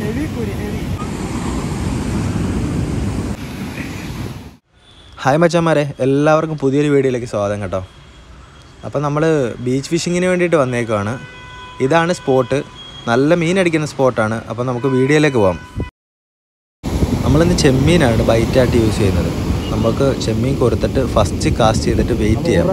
heavy കുരി heavy hi മച്ചാന്മാരെ എല്ലാവർക്കും പുതിയൊരു വീഡിയോയിലേക്ക് സ്വാഗതം കേട്ടോ അപ്പോൾ നമ്മൾ ബീച്ച് ഫിഷിങ്ങിന് വേണ്ടിയിട്ട് വന്നേക്കുവാണ് ഇതാണ് സ്പോട്ട് നല്ല മീൻ അടിക്കുന്ന സ്പോട്ടാണ് അപ്പോൾ നമുക്ക് വീഡിയോയിലേക്ക് പോകാം നമ്മളിന്ന് ചെമ്മീനാണ് ബൈറ്റായിട്ട് യൂസ് ചെയ്യുന്നത് നമുക്ക് ചെമ്മീൻ കൊടുത്തിട്ട് ഫസ്റ്റ് കാസ്റ്റ് ചെയ്തിട്ട് വെയിറ്റ് ചെയ്യാം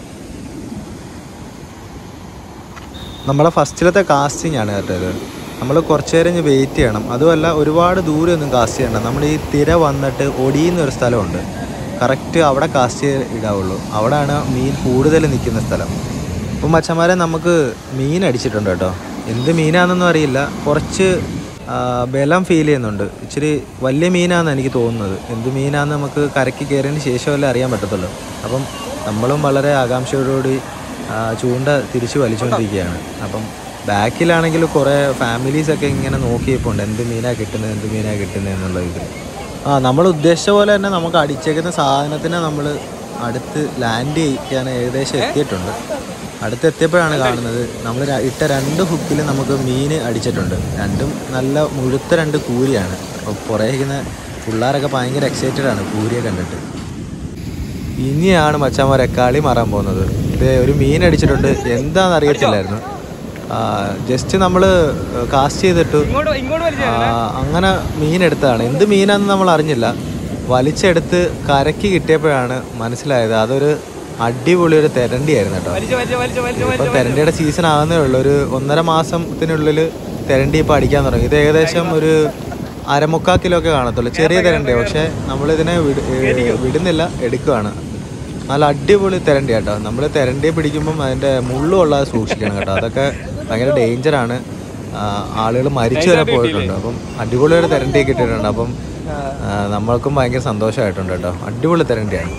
നമ്മളെ ഫസ്റ്റിലത്തെ കാസ്റ്റിംഗ് ആണ് കേട്ടോ ഇത് നമ്മൾ കുറച്ച് നേരം ഇനി വെയിറ്റ് ചെയ്യണം അതുമല്ല ഒരുപാട് ദൂരെ ഒന്നും കാസ്റ്റ് ചെയ്യണ്ട നമ്മൾ ഈ തിര വന്നിട്ട് ഒടിയുന്ന ഒരു സ്ഥലമുണ്ട് കറക്റ്റ് അവിടെ കാസ്റ്റ് ഇടാവുള്ളൂ അവിടെയാണ് മീൻ കൂടുതൽ നിൽക്കുന്ന സ്ഥലം അപ്പം മച്ചന്മാരെ നമുക്ക് മീൻ അടിച്ചിട്ടുണ്ട് കേട്ടോ എന്ത് മീനാണെന്നൊന്നും അറിയില്ല കുറച്ച് ആ, ബലം ഫീൽ ചെയ്യുന്നുണ്ട് ഇച്ചിരി വലിയ മീനാണെന്ന് എനിക്ക് തോന്നുന്നത് എന്ത് മീനാണെന്ന് നമുക്ക് കരയ്ക്ക് കയറിയതിന് ശേഷമല്ലേ അറിയാൻ പറ്റത്തുള്ളൂ അപ്പം നമ്മളും വളരെ ആകാംക്ഷയോടുകൂടി ആ, ചൂണ്ട തിരിച്ച് വലിച്ചുകൊണ്ടിരിക്കുകയാണ് അപ്പം ബാക്കിലാണെങ്കിൽ കുറേ ഫാമിലീസൊക്കെ ഇങ്ങനെ നോക്കിയപ്പോണ്ട് എന്ത് മീനാണ് കിട്ടുന്നത് എന്ത് മീനാണ് കിട്ടുന്നത് എന്നുള്ള ഇത് ആ നമ്മൾ ഉദ്ദേശിച്ച പോലെ തന്നെ നമുക്ക് അടിച്ചേക്കുന്ന സാധനത്തിനെ നമ്മൾ അടുത്ത് ലാൻഡ് ചെയ്യാൻ ഏകദേശം എത്തിയിട്ടുണ്ട് അടുത്ത് എത്തിയപ്പോഴാണ് കാണുന്നത് നമ്മൾ ഇട്ട രണ്ട് ഹുക്കിൽ നമുക്ക് മീൻ അടിച്ചിട്ടുണ്ട് രണ്ടും നല്ല മുഴുത്ത രണ്ട് കൂരിയാണ് അപ്പോൾ പുറകിക്കുന്ന പിള്ളേരൊക്കെ ഭയങ്കര എക്സൈറ്റഡ് ആണ് കൂരിയെ കണ്ടിട്ട് ഇനിയാണ് മച്ചാന്മാരെ കളി മാറാൻ പോകുന്നത് ഇത് ഒരു മീൻ അടിച്ചിട്ടുണ്ട് എന്താണെന്ന് അറിയത്തില്ലായിരുന്നു ജസ്റ്റ് നമ്മൾ കാസ്റ്റ് ചെയ്തിട്ട് ഇങ്ങോട്ട് ഇങ്ങോട്ട് വലിച്ചു ആ, അങ്ങനെ മീൻ എടുത്തതാണ് എന്ത് മീനാന്ന് നമ്മൾ അറിഞ്ഞില്ല വലിച്ചെടുത്ത് കരയ്ക്ക് കിട്ടിയപ്പോഴാണ് മനസ്സിലായത് അതൊരു അടിപൊളി ഒരു തെരണ്ടിയായിരുന്നു കേട്ടോ വലിച്ചു വലിച്ചു വലിച്ചു വലിച്ചു ഇപ്പൊ തെരണ്ടിയുടെ സീസൺ ആകുന്നേ ഉള്ളൂ ഒരു ഒന്നര മാസത്തിനുള്ളിൽ തെരണ്ടി ഇപ്പൊ അടിക്കാൻ തുടങ്ങി ഇത് ഏകദേശം ഒരു അരമുക്കാൽ കിലോ ഒക്കെ കാണത്തുള്ളൂ ചെറിയ തെരണ്ടി പക്ഷെ നമ്മളിതിനെ വിട്- ഏ, വിടുന്നില്ല എടുക്കുകയാണ് നല്ല അടിപൊളി തെരണ്ടി കേട്ടോ നമ്മൾ തെരണ്ടിയെ പിടിക്കുമ്പം അതിന്റെ മുള്ളു കൊള്ളാതെ സൂക്ഷിക്കണം കേട്ടോ അതൊക്കെ ഭയങ്കര ഡേഞ്ചറാണ് ആളുകൾ മരിച്ചു വരെ പോയിട്ടുണ്ട് അപ്പം അടിപൊളി ഒരു തെരണ്ടിയൊക്കെ ഇട്ടിട്ടുണ്ട് അപ്പം ആ, നമ്മൾക്കും ഭയങ്കര സന്തോഷമായിട്ടുണ്ട് കേട്ടോ അടിപൊളി തെരണ്ടിയാണ്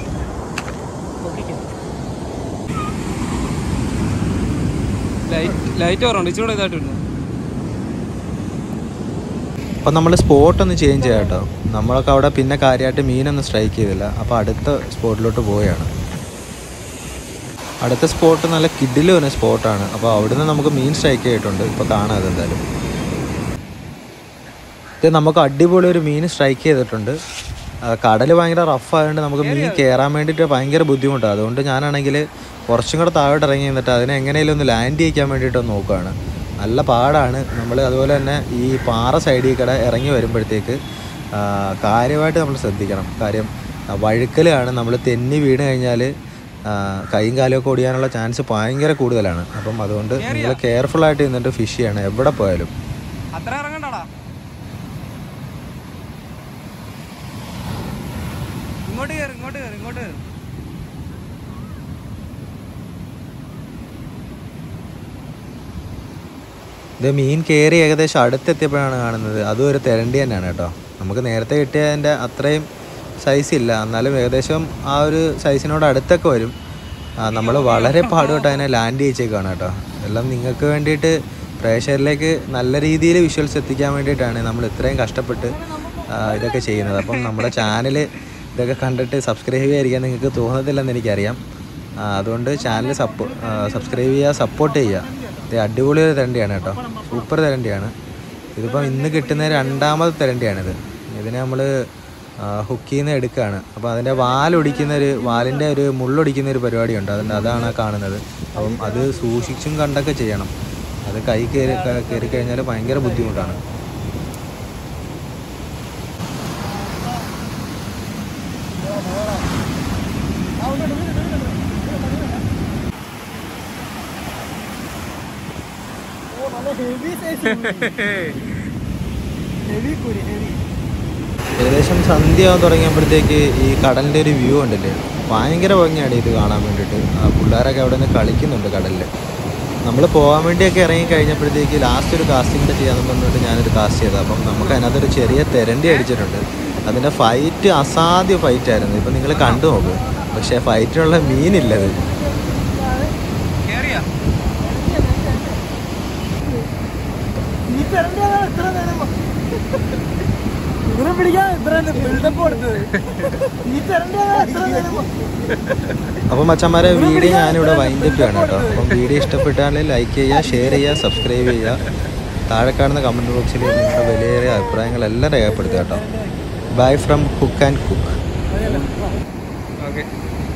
ലൈറ്റ് ലൈറ്റ് കുറവുണ്ട് ഇച്ചിരി ഇതായിട്ടുണ്ട് അപ്പം നമ്മൾ സ്പോട്ട് ഒന്ന് ചേഞ്ച് ചെയ്യാം കേട്ടോ നമ്മളൊക്കെ അവിടെ പിന്നെ കാര്യമായിട്ട് മീനൊന്നും സ്ട്രൈക്ക് ചെയ്തില്ല അപ്പോൾ അടുത്ത സ്പോട്ടിലോട്ട് പോവുകയാണ് അടുത്ത സ്പോട്ട് നല്ല കിഡിൽ വരുന്ന സ്പോട്ടാണ് അപ്പോൾ അവിടുന്ന് നമുക്ക് മീൻ സ്ട്രൈക്ക് ചെയ്തിട്ടുണ്ട് ഇപ്പോൾ കാണാം അതെന്തായാലും ഇത് നമുക്ക് അടിപൊളി ഒരു മീൻ സ്ട്രൈക്ക് ചെയ്തിട്ടുണ്ട് കടൽ ഭയങ്കര റഫ് ആയതുകൊണ്ട് നമുക്ക് മീൻ കയറാൻ വേണ്ടിയിട്ട് ഭയങ്കര ബുദ്ധിമുട്ടാണ് അതുകൊണ്ട് ഞാനാണെങ്കിൽ കുറച്ചും കൂടെ താഴോട്ട് ഇറങ്ങി നിന്നിട്ട് അതിനെ എങ്ങനെയും ഒന്ന് ലാൻഡ് ചെയ്യിക്കാൻ വേണ്ടിയിട്ട് ഒന്ന് നോക്കുകയാണ് നല്ല പാടാണ് നമ്മൾ അതുപോലെ തന്നെ ഈ പാറ സൈഡിൽ കൂടെ ഇറങ്ങി വരുമ്പോഴത്തേക്ക് ആ, കാര്യമായിട്ട് നമ്മൾ ശ്രദ്ധിക്കണം കാര്യം ആ, വഴുക്കലാണ് നമ്മൾ തെന്നി വീണ് കഴിഞ്ഞാൽ കൈയും കാലും ഒക്കെ ഒടിയാനുള്ള ചാൻസ് ഭയങ്കര കൂടുതലാണ് അപ്പം അതുകൊണ്ട് നിങ്ങൾ കെയർഫുൾ ആയിട്ട് നിന്നിട്ട് ഫിഷ് ചെയ്യണം എവിടെ പോയാലും അത്ര ഇറങ്ങണ്ടടാ ഇങ്ങോട്ട് കയറി ഇങ്ങോട്ട് കയറി ഇങ്ങോട്ട് കയറി ഇത് മീൻ കയറി ഏകദേശം അടുത്തെത്തിയപ്പോഴാണ് കാണുന്നത് അതും ഒരു തെരണ്ടി തന്നെയാണ് കേട്ടോ നമുക്ക് നേരത്തെ കിട്ടിയതിൻ്റെ അത്രയും സൈസ് ഇല്ല എന്നാലും ഏകദേശം ആ ഒരു സൈസിനോട് അടുത്തൊക്കെ വരും നമ്മൾ വളരെ പാടുപെട്ട് അതിനെ ലാൻഡ് ചെയ്യിച്ചേക്കാണ് കേട്ടോ എല്ലാം നിങ്ങൾക്ക് വേണ്ടിയിട്ട് പ്രേക്ഷകരിലേക്ക് നല്ല രീതിയിൽ വിഷ്വൽസ് എത്തിക്കാൻ വേണ്ടിയിട്ടാണ് നമ്മൾ ഇത്രയും കഷ്ടപ്പെട്ട് ആ, ഇതൊക്കെ ചെയ്യുന്നത് അപ്പം നമ്മുടെ ചാനൽ ഇതൊക്കെ കണ്ടിട്ട് സബ്സ്ക്രൈബ് ചെയ്യാതിരിക്കാൻ നിങ്ങൾക്ക് തോന്നത്തില്ലെന്ന് എനിക്കറിയാം ആ, അതുകൊണ്ട് ചാനൽ സപ്പോ സബ്സ്ക്രൈബ് ചെയ്യുക സപ്പോർട്ട് ചെയ്യുക ഇത് അടിപൊളി ഒരു തെരണ്ടിയാണ് കേട്ടോ സൂപ്പർ തെരണ്ടിയാണ് ഇതിപ്പം ഇന്ന് കിട്ടുന്ന രണ്ടാമത് തെരണ്ടിയാണിത് ഇതിനെ നമ്മൾ ഹുക്കിൽ നിന്ന് എടുക്കുകയാണ് അപ്പോൾ അതിൻ്റെ വാലൊടിക്കുന്ന ഒരു വാലിൻ്റെ ഒരു മുള്ളൊടിക്കുന്ന ഒരു പരിപാടിയുണ്ട് അതുകൊണ്ട് അതാണ് ആ കാണുന്നത് അപ്പം അത് സൂക്ഷിച്ചും കണ്ടൊക്കെ ചെയ്യണം അത് കൈ കയറി കയറി കഴിഞ്ഞാൽ ഭയങ്കര ബുദ്ധിമുട്ടാണ് ഹെവി സൈസ് ഹെവി കുരി ഹെവി ഏകദേശം സന്ധ്യയാവാൻ തുടങ്ങിയപ്പോഴത്തേക്ക് ഈ കടലിൻ്റെ ഒരു വ്യൂ ഉണ്ടല്ലേ ഭയങ്കര ഭംഗിയാണ് ഇത് കാണാൻ വേണ്ടിയിട്ട് ആ പിള്ളേരൊക്കെ അവിടെ നിന്ന് കളിക്കുന്നുണ്ട് കടലിൽ നമ്മൾ പോകാൻ വേണ്ടിയൊക്കെ ഇറങ്ങി കഴിഞ്ഞപ്പോഴത്തേക്ക് ലാസ്റ്റ് ഒരു കാസ്റ്റിംഗ് കൂടെ ചെയ്യാമെന്ന് പറഞ്ഞിട്ട് ഞാനൊരു കാസ്റ്റ് ചെയ്തത് അപ്പം നമുക്ക് അതിനകത്തൊരു ചെറിയ തെരണ്ടി അടിച്ചിട്ടുണ്ട് അതിൻ്റെ ഫൈറ്റ് അസാധ്യ ഫൈറ്റ് ആയിരുന്നു ഇപ്പം നിങ്ങൾ കണ്ടു നോക്ക് പക്ഷേ ഫൈറ്റിനുള്ള മീനില്ലത് കേറിയാ ഈ തെരണ്ടിയാണ് ഇത്ര നേരം ഇവരെ പിടിക്കാൻ ഇത്ര ബിൽഡപ്പ് കൊടുത്തത് ഈ തെരണ്ടിയാണ് ഇത്ര നേരം അപ്പം മച്ചന്മാരെ വീഡിയോ ഞാനിവിടെ വൈൻഡപ്പ് ചെയ്യണം കേട്ടോ അപ്പം വീഡിയോ ഇഷ്ടപ്പെട്ടാൽ ലൈക്ക് ചെയ്യുക ഷെയർ ചെയ്യുക സബ്സ്ക്രൈബ് ചെയ്യുക താഴെ കാണുന്ന കമൻറ്റ് ബോക്സിൽ നിങ്ങളുടെ വിലയേറിയ അഭിപ്രായങ്ങളെല്ലാം രേഖപ്പെടുത്തുക കേട്ടോ bye from cook and cook okay